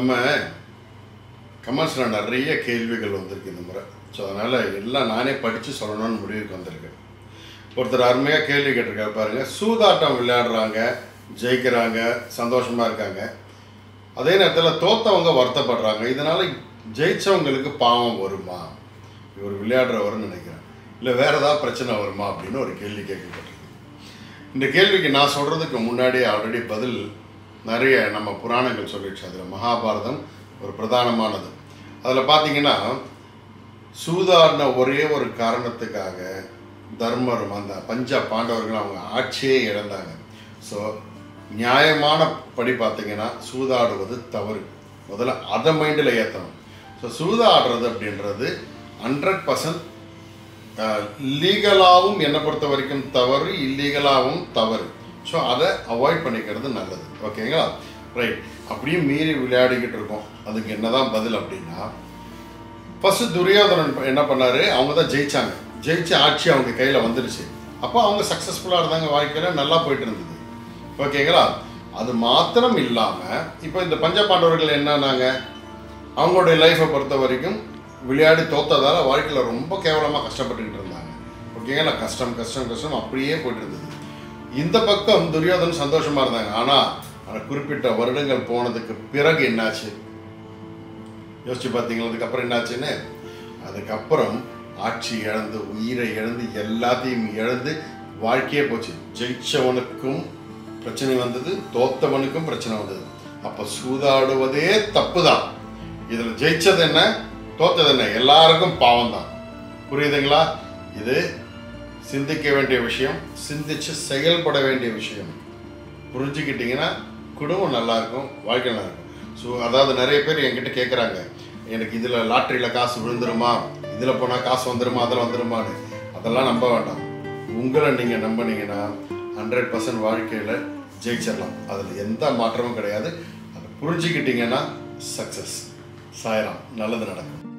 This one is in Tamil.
நம்ம கமர்ஸில் நிறைய கேள்விகள் வந்திருக்கு இந்த முறை ஸோ அதனால் எல்லாம் நானே படித்து சொல்லணும்னு முடிவுக்கு வந்திருக்கேன் ஒருத்தர் அருமையாக கேள்வி கேட்டிருக்காரு பாருங்க சூதாட்டம் விளையாடுறாங்க ஜெயிக்கிறாங்க சந்தோஷமாக இருக்காங்க அதே நேரத்தில் தோத்தவங்க வருத்தப்படுறாங்க இதனால் ஜெயிச்சவங்களுக்கு பாவம் வருமா இவர் விளையாடுறவர்னு நினைக்கிறேன் இல்லை வேற ஏதாவது பிரச்சனை வருமா அப்படின்னு ஒரு கேள்வி கேட்கப்பட்டிருக்கு இந்த கேள்விக்கு நான் சொல்கிறதுக்கு முன்னாடியே ஆல்ரெடி பதில் நிறைய நம்ம புராணங்கள் சொல்லிடுச்சு அதில் மகாபாரதம் ஒரு பிரதானமானது அதில் பார்த்தீங்கன்னா சூதாடின ஒரே ஒரு காரணத்துக்காக தர்மரும் அந்த பஞ்ச பாண்டவர்கள் அவங்க ஆட்சியே இழந்தாங்க ஸோ நியாயமான படி பார்த்தீங்கன்னா சூதாடுவது தவறு முதல்ல அதை மைண்டில் ஏற்றணும் ஸோ சூதாடுறது அப்படின்றது ஹண்ட்ரட் பர்சன்ட் லீகலாகவும் என்னை பொறுத்த வரைக்கும் தவறு இல்லீகலாகவும் தவறு ஸோ அதை அவாய்ட் பண்ணிக்கிறது நல்லது ஓகேங்களா ரைட் அப்படியும் மீறி விளையாடிக்கிட்டு இருக்கோம் அதுக்கு என்னதான் பதில் அப்படின்னா ஃபர்ஸ்ட் துரியோதனன் என்ன பண்ணாரு அவங்க தான் ஜெயிச்சாங்க ஜெயிச்ச ஆட்சி அவங்க கையில் வந்துருச்சு அப்போ அவங்க சக்ஸஸ்ஃபுல்லாக இருந்தாங்க வாழ்க்கையில் நல்லா போயிட்டு இருந்தது ஓகேங்களா அது மாத்திரம் இல்லாமல் இப்போ இந்த பஞ்ச பாண்டவர்கள் என்னன்னாங்க அவங்களுடைய லைஃப்பை பொறுத்த வரைக்கும் விளையாடி தோத்ததால வாழ்க்கையில் ரொம்ப கேவலமாக கஷ்டப்பட்டுக்கிட்டு இருந்தாங்க ஓகேங்களா கஷ்டம் கஷ்டம் கஷ்டம் அப்படியே போயிட்டு இருந்தது இந்த பக்கம் துரியோதன் சந்தோஷமா இருந்தாங்க ஆனால் அந்த குறிப்பிட்ட வருடங்கள் போனதுக்கு பிறகு என்னாச்சு யோசிச்சு பார்த்தீங்களா அதுக்கப்புறம் என்னாச்சுன்னு அதுக்கப்புறம் ஆட்சி இழந்து உயிரை இழந்து எல்லாத்தையும் இழந்து வாழ்க்கையே போச்சு ஜெயிச்சவனுக்கும் பிரச்சனை வந்தது தோத்தவனுக்கும் பிரச்சனை வந்தது அப்போ சூதாடுவதே தப்பு தான் இதில் ஜெயிச்சது என்ன தோத்தது என்ன எல்லாருக்கும் பாவம் தான் புரியுதுங்களா இது சிந்திக்க வேண்டிய விஷயம் சிந்திச்சு செயல்பட வேண்டிய விஷயம் புரிஞ்சுக்கிட்டீங்கன்னா குடும்பம் நல்லா இருக்கும் வாழ்க்கை நல்லா இருக்கும் ஸோ அதாவது நிறைய பேர் என்கிட்ட கேட்குறாங்க எனக்கு இதில் லாட்ரியில் காசு விழுந்துருமா இதில் போனால் காசு வந்துருமா அதில் வந்துருமான்னு அதெல்லாம் நம்ப வேண்டாம் உங்களை நீங்கள் நம்பினீங்கன்னா ஹண்ட்ரட் பர்சன்ட் வாழ்க்கையில் ஜெயிச்சிடலாம் அதில் எந்த மாற்றமும் கிடையாது அதை புரிஞ்சுக்கிட்டீங்கன்னா சக்ஸஸ் சாயலாம் நல்லது நடக்கும்